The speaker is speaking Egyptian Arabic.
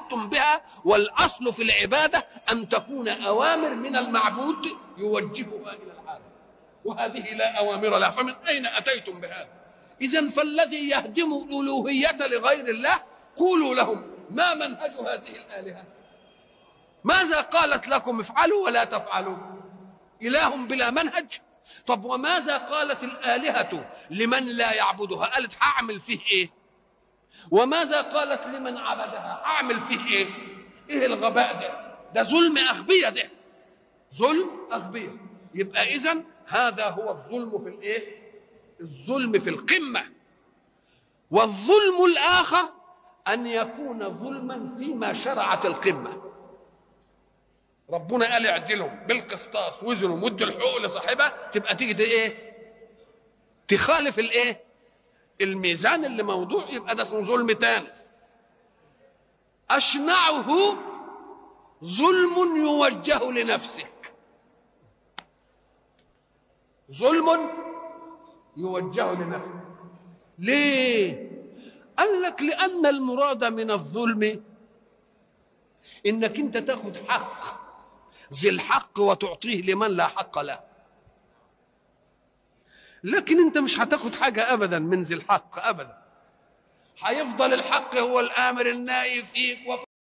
عبدتم بها والاصل في العباده ان تكون اوامر من المعبود يوجهها الى العالم وهذه لا اوامر لها فمن اين اتيتم بهذا اذا فالذي يهدم الالوهيه لغير الله قولوا لهم ما منهج هذه الالهه ماذا قالت لكم افعلوا ولا تفعلوا اله بلا منهج طب وماذا قالت الالهه لمن لا يعبدها قالت هعمل فيه ايه وماذا قالت لمن عبدها اعمل فيه ايه ايه الغباء ده ده ظلم اغبياء ده ظلم اغبياء يبقى اذا هذا هو الظلم في الايه الظلم في القمه والظلم الاخر ان يكون ظلما فيما شرعت القمه ربنا قال اعدلهم بالقسطاس وزنوا مدوا الحقوق لصاحبها تبقى تيجي ايه تخالف الايه الميزان اللي موضوع يبقى ده اسمه ظلم تاني أشنعه ظلم يوجه لنفسك ظلم يوجه لنفسك ليه قال لك لأن المراد من الظلم إنك أنت تاخد حق ذي الحق وتعطيه لمن لا حق له لكن انت مش هتاخد حاجه ابدا من ذي الحق ابدا هيفضل الحق هو الامر الناهي فيك وفي